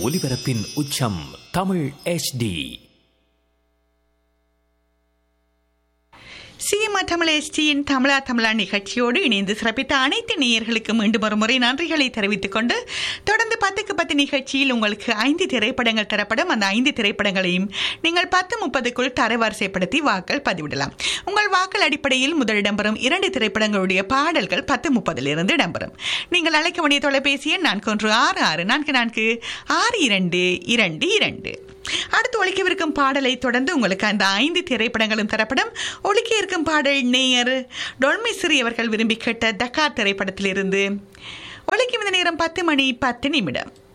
ஒலிபரப்பின் உச்சம் தமிழ் HD சிஎம்ஆ தமிழ் எஸ்டியின் தமிழா தமிழா நிகழ்ச்சியோடு இணைந்து சிறப்பித்த அனைத்து நேயர்களுக்கு மீண்டும் ஒரு முறை நன்றிகளை தெரிவித்துக் கொண்டு தொடர்ந்து பத்துக்கு பத்து நிகழ்ச்சியில் உங்களுக்கு ஐந்து திரைப்படங்கள் தரப்படும் அந்த ஐந்து திரைப்படங்களையும் நீங்கள் பத்து முப்பதுக்குள் தரவரிசைப்படுத்தி வாக்கள் பதிவிடலாம் உங்கள் வாக்கள் அடிப்படையில் முதல் இடம்பெறும் இரண்டு திரைப்படங்களுடைய பாடல்கள் பத்து முப்பதிலிருந்து இடம்பெறும் நீங்கள் அழைக்க வேண்டிய தொலைபேசி எண் நான்கு ஒன்று ஆறு ஆறு நான்கு நான்கு ஆறு இரண்டு இரண்டு இரண்டு அடுத்து ஒழிக்கவிருக்கும் பாடலை தொடர்ந்து உங்களுக்கு அந்த ஐந்து திரைப்படங்களும் தரப்படும் ஒழிக்க இருக்கும் பாடல் நேயர் டொல்மிஸ்ரி அவர்கள் விரும்பி கேட்ட தக்கார் திரைப்படத்திலிருந்து ஒழிக்கும் இந்த நேரம் பத்து மணி பத்து நிமிடம்